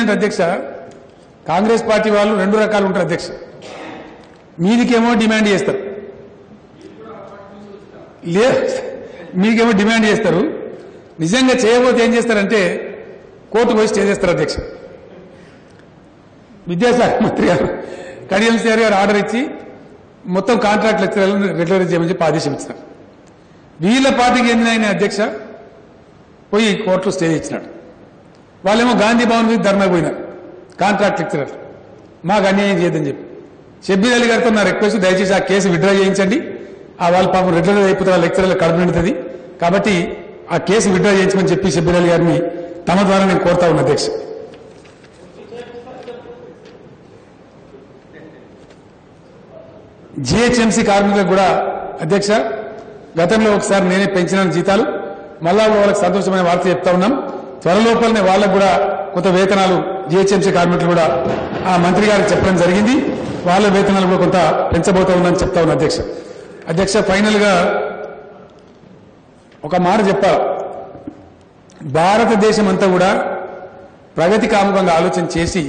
ఏమైందంటే అధ్యక్ష కాంగ్రెస్ పార్టీ వాళ్ళు రెండు రకాలు ఉంటారు అధ్యక్ష మీదికేమో డిమాండ్ చేస్తారు లే మీకేమో డిమాండ్ చేస్తారు నిజంగా చేయబోతే ఏం చేస్తారంటే కోర్టు పోయి స్టే చేస్తారు అధ్యక్ష విద్యాశాఖ మంత్రి గారు కడియం సార్ గారు ఆర్డర్ ఇచ్చి మొత్తం కాంట్రాక్ట్ లెక్చరర్లను రెగ్యులరైజ్ చేయమని చెప్పి ఆదేశం ఇచ్చినారు వీళ్ళ పార్టీకి చెందిన ఆయన అధ్యక్ష పోయి కోర్టులో స్టే ఇచ్చినాడు వాళ్ళేమో గాంధీ భవన్ మీద ధర్నా పోయినారు కాంట్రాక్ట్ లెక్చరర్ మాకు అన్యాయం చేయదని చెప్పి షబ్బీర్ అలీ గారితో నా రిక్వెస్ట్ దయచేసి ఆ కేసు విత్డ్రా చేయించండి ఆ వాళ్ళ పాపం రెగ్యులర్ అయిపోతే వాళ్ళ లెక్చరర్లు కడుపు నిండుతుంది కాబట్టి ఆ కేసు విత్డ్రా చేయించమని చెప్పి షబ్బీర్ అలీ గారిని తమ ద్వారా నేను కోరుతా ఉన్నా అధ్యక్ష జిహెచ్ఎంసీ కార్మికులకు కూడా అధ్యక్ష గతంలో ఒకసారి నేనే పెంచిన జీతాలు మళ్ళా వాళ్ళకి సంతోషమైన వార్త చెప్తా ఉన్నాం త్వరలోపలనే వాళ్ళకు కూడా కొత్త వేతనాలు జిహెచ్ఎంసీ కార్మికులు కూడా ఆ మంత్రి గారికి చెప్పడం జరిగింది వాళ్ళ వేతనాలు కూడా కొంత పెంచబోతా ఉందని చెప్తా ఉన్నా అధ్యక్ష అధ్యక్ష ఫైనల్ గా ఒక మాట చెప్పా భారతదేశం అంతా కూడా ప్రగతి కాముకంగా ఆలోచన చేసి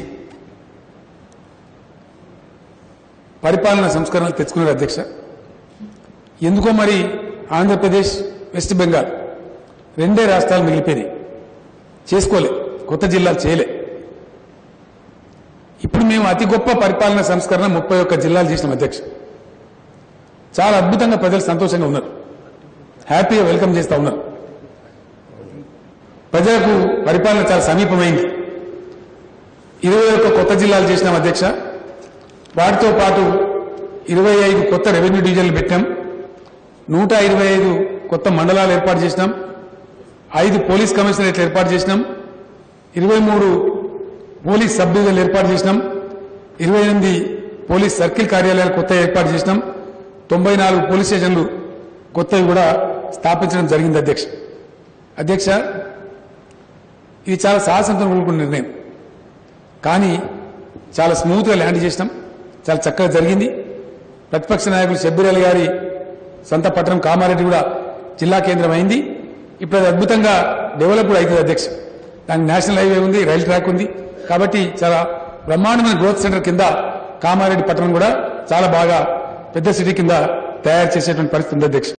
పరిపాలన సంస్కరణలు తెచ్చుకున్నారు అధ్యక్ష ఎందుకో మరి ఆంధ్రప్రదేశ్ వెస్ట్ బెంగాల్ రెండే రాష్ట్రాలు మిగిలిపోయినాయి చేసుకోలే కొత్త జిల్లాలు చేయలే ఇప్పుడు మేము అతి గొప్ప పరిపాలన సంస్కరణ ముప్పై ఒక్క జిల్లాలు చేసినాం అధ్యక్ష చాలా అద్భుతంగా ప్రజలు సంతోషంగా ఉన్నారు హ్యాపీగా వెల్కమ్ చేస్తా ఉన్నారు ప్రజలకు పరిపాలన చాలా సమీపమైంది ఇరవై ఒక్క కొత్త జిల్లాలు చేసినాం అధ్యక్ష వాటితో పాటు ఇరవై ఐదు కొత్త రెవెన్యూ డివిజన్లు పెట్టాం నూట ఇరవై ఐదు కొత్త మండలాలు ఏర్పాటు చేసినాం ఐదు పోలీస్ కమిషనరేట్లు ఏర్పాటు చేసినాం ఇరవై మూడు పోలీస్ సబ్ డివిజన్లు ఏర్పాటు చేసినాం ఇరవై ఎనిమిది పోలీస్ సర్కిల్ కార్యాలయాలు కొత్త ఏర్పాటు చేసినాం తొంభై నాలుగు పోలీస్ స్టేషన్లు కొత్తవి కూడా స్థాపించడం జరిగింది అధ్యక్ష అధ్యక్ష ఇది చాలా సాహసంతో కూడుకున్న నిర్ణయం కానీ చాలా స్మూత్గా ల్యాండ్ చేసినాం చాలా చక్కగా జరిగింది ప్రతిపక్ష నాయకులు షబ్బీర్ అలీ గారి సొంత పట్టణం కామారెడ్డి కూడా జిల్లా కేంద్రం అయింది ఇప్పుడు అది అద్భుతంగా డెవలప్ కూడా అవుతుంది అధ్యక్ష దానికి నేషనల్ హైవే ఉంది రైల్ ట్రాక్ ఉంది కాబట్టి చాలా బ్రహ్మాండమైన గ్రోత్ సెంటర్ కింద కామారెడ్డి పట్టణం కూడా చాలా బాగా పెద్ద సిటీ కింద తయారు చేసేటువంటి పరిస్థితి ఉంది అధ్యక్ష